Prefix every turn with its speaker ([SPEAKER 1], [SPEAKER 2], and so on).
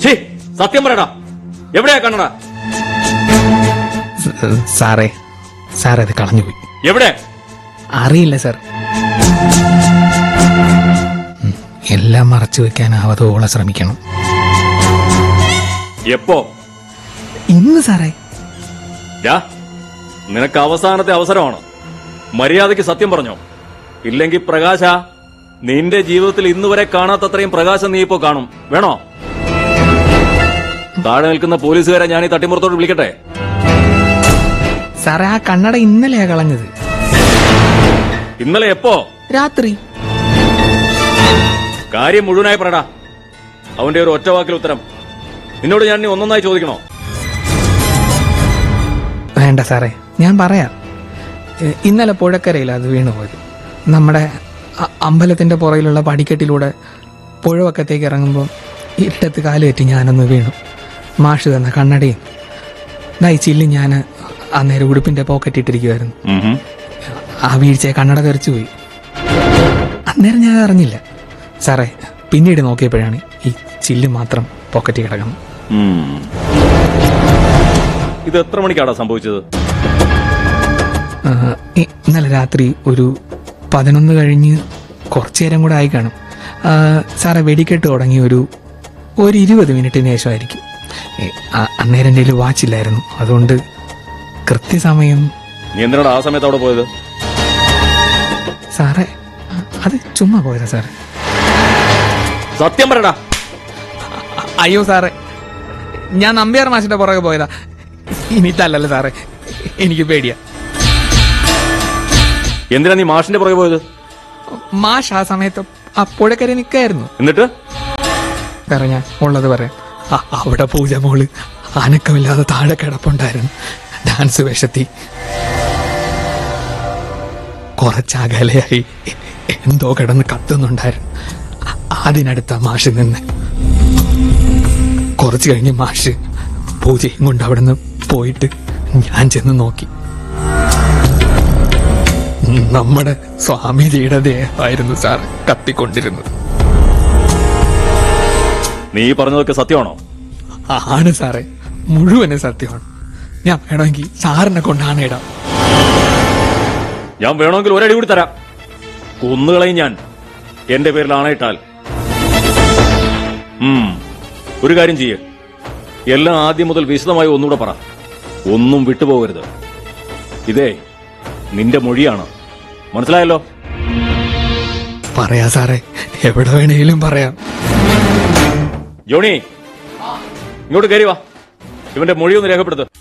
[SPEAKER 1] ഛേ സത്യം പറയടാ എവിടെയാ കണ്ണട
[SPEAKER 2] സ- സാറേ സാർ അത് കളഞ്ഞുപോയി
[SPEAKER 1] എവിടെ
[SPEAKER 2] അറിയില്ല സാർ ഉം, എല്ലാം മറച്ചു വെക്കാൻ ആവതോളം ശ്രമിക്കണം
[SPEAKER 1] എപ്പോ
[SPEAKER 2] ഇന്ന് സാറേ
[SPEAKER 1] ഡാ നിനക്ക് അവസാനത്തെ അവസരമാണ് മര്യാദയ്ക്ക് സത്യം പറഞ്ഞോ ഇല്ലെങ്കിൽ പ്രകാശ നിന്റെ ജീവിതത്തിൽ ഇന്ന് വരെ കാണാത്തത്രയും പ്രകാശം നീ ഇപ്പോ കാണും വേണോ താഴെ നിൽക്കുന്ന പോലീസുകാരെ ഞാൻ ഈ തട്ടിമുറത്തോട് വിളിക്കട്ടെ
[SPEAKER 2] സാറേ ആ കണ്ണട ഇന്നലെയാ കളഞ്ഞത്
[SPEAKER 1] ഇന്നലെ എപ്പോ
[SPEAKER 2] രാത്രി
[SPEAKER 1] കാര്യം മുഴുവനായി പറടാ അവന്റെ ഒരു ഒറ്റവാക്കിൽ ഉത്തരം നിന്നോട് ഞാൻ ഇനി ഒന്നൊന്നായി ചോദിക്കണോ
[SPEAKER 2] വേണ്ട സാറേ ഞാൻ പറയാം ഏ, ഇന്നലെ പുഴക്കരയിൽ അത് വീണുപോയത് നമ്മുടെ അ- അമ്പലത്തിന്റെ പുറയിലുള്ള പടിക്കെട്ടിലൂടെ പുഴവക്കത്തേക്ക് ഇറങ്ങുമ്പോൾ ഇട്ടത്ത് കാലുകെറ്റി ഞാനൊന്ന് വീണു മാഷ് തന്ന കണ്ണടയും ദായി ചില്ല് ഞാൻ അന്നേരം ഉടുപ്പിന്റെ പോക്കറ്റ് ഇട്ടിരിക്കുമായിരുന്നു ആ വീഴ്ചയെ കണ്ണട തെറിച്ചു പോയി അന്നേരം ഞാൻ അറിഞ്ഞില്ല സാറേ പിന്നീട് നോക്കിയപ്പോഴാണ് ഈ ചില്ല് മാത്രം പോക്കറ്റിൽ കിടക്കുന്നത്
[SPEAKER 1] ഇത് എത്ര മണിക്കാടാ സംഭവിച്ചത്
[SPEAKER 2] ആ, ഇ- ഇന്നലെ രാത്രി ഒരു പതിനൊന്ന് കഴിഞ്ഞ് കുറച്ചു നേരം കൂടെ ആയി കാണും ആ, സാറേ വെടിക്കെട്ട് തുടങ്ങി ഒരു ഒരു ഇരുപത് മിനിറ്റിന് ശേഷമായിരിക്കും ഏ, ആ- അന്നേരം എൻ്റെ കയ്യിൽ വാച്ചില്ലായിരുന്നു അതുകൊണ്ട് കൃത്യസമയം
[SPEAKER 1] നീ എന്തിനാണ് ആ സമയത്ത് അവിടെ പോയത്
[SPEAKER 2] സാറേ അത് ചുമ്മാ പോയതാ സാറേ
[SPEAKER 1] സത്യം പറയടാ
[SPEAKER 2] അ- അയ്യോ സാറേ ഞാൻ നമ്പ്യാർ മാഷിന്റെ പുറകെ പോയതാ ഇനി തല്ലല്ലേ സാറേ എനിക്ക് പേടിയാ
[SPEAKER 1] എന്തിനാ നീ മാഷിന്റെ പുറകെ പോയത്
[SPEAKER 2] മാഷ് ആ സമയത്ത് ആ പുഴക്കര നിൽക്കായിരുന്നു
[SPEAKER 1] എന്നിട്ട്
[SPEAKER 2] വേറെ ഞാൻ ഉള്ളത് പറയാം ആ, അവിടെ പൂജ മോള് അനക്കമില്ലാതെ താഴെ കിടപ്പുണ്ടായിരുന്നു ഡാൻസ് വേഷത്തി കുറച്ചകലെയായി എന്തോ കിടന്ന് കത്തുന്നുണ്ടായിരുന്നു അ- അതിനടുത്ത മാഷ് നിന്ന് കുറച്ച് കഴിഞ്ഞ് മാഷ് പൂജയും കൊണ്ട് അവിടെ നിന്ന് പോയിട്ട് ഞാൻ ചെന്ന് നോക്കി നമ്മുടെ സ്വാമിജിയുടെ ദേഹമായിരുന്നു സാർ കത്തിക്കൊണ്ടിരുന്നത്
[SPEAKER 1] നീ പറഞ്ഞതൊക്കെ സത്യമാണോ
[SPEAKER 2] ആണ് സാറേ മുഴുവനും സത്യമാണ് ഞാൻ വേണമെങ്കിൽ സാറിനെ കൊണ്ടാണ് ഇടാം
[SPEAKER 1] ഞാൻ വേണമെങ്കിൽ ഒരടി കൂടി തരാം കൊന്നുകളയും ഞാൻ എന്റെ പേരിൽ ആണയിട്ടാൽ ഉം, ഒരു കാര്യം ചെയ്യ് എല്ലാം ആദ്യം മുതൽ വിശദമായി ഒന്നുകൂടെ പറ ഒന്നും വിട്ടുപോകരുത് ഇതേ നിന്റെ മൊഴിയാണ് മനസ്സിലായല്ലോ
[SPEAKER 2] പറയാ സാറേ എവിടെ വേണേലും പറയാം
[SPEAKER 1] ജോണി ഇങ്ങോട്ട് കയറി വാ ഇവന്റെ മൊഴി ഒന്ന് രേഖപ്പെടുത്ത്